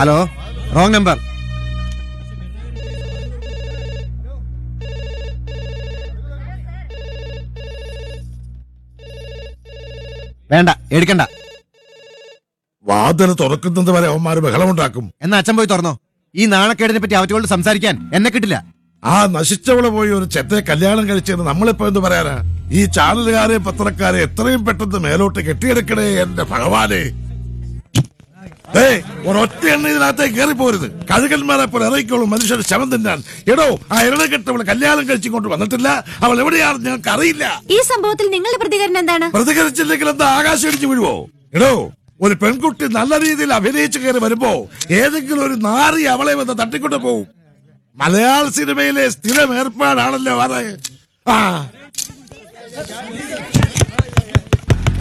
hello wrong number വേണ്ട എടുക്കണ്ട വാതിൽ തുറക്കുന്നത് വരെ അവന്മാര് ബഹളമുണ്ടാക്കും എന്നാ അച്ഛൻ പോയി തുറന്നോ ഈ നാണക്കേടിനെ പറ്റി അവറ്റോട് സംസാരിക്കാൻ എന്നെ കിട്ടില്ല ആ നശിച്ചവളെ പോയി ഒരു ചെത്തെ കല്യാണം കഴിച്ചെന്ന് നമ്മളിപ്പോ എന്ത് പറയാനാ ഈ ചാനലുകാരെ പത്രക്കാരെ എത്രയും പെട്ടെന്ന് മേലോട്ട് കെട്ടിയെടുക്കണേ എന്റെ ഭഗവാനെ ഏയ് ഒരൊറ്റ എണ്ണ ഇതിനകത്തേക്ക് കയറി പോരുത് കഴുകന്മാരെ പോലെ ഇറങ്ങിക്കോളും മനുഷ്യർ ശവം തിന്നാൻ എടോ ആ ഇരണക്കെട്ടവളെ കല്യാണം കഴിച്ചുകൊണ്ട് വന്നിട്ടില്ല അവൾ എവിടെയാണെന്ന് ഞങ്ങൾക്ക് അറിയില്ല ഈ സംഭവത്തിൽ നിങ്ങളുടെ പ്രതികരണം എന്താണ് പ്രതികരിച്ചില്ലെങ്കിൽ എന്താ ആകാശം ഇടിച്ചു വീഴുവോ എടോ ഒരു പെൺകുട്ടി നല്ല രീതിയിൽ അഭിനയിച്ചു കയറി വരുമ്പോ ഏതെങ്കിലും ഒരു നാറി അവളെ വന്ന് തട്ടിക്കൊണ്ട് പോവും മലയാള സിനിമയിലെ സ്ഥിരം ഏർപ്പാടാണല്ലോ അത് ആ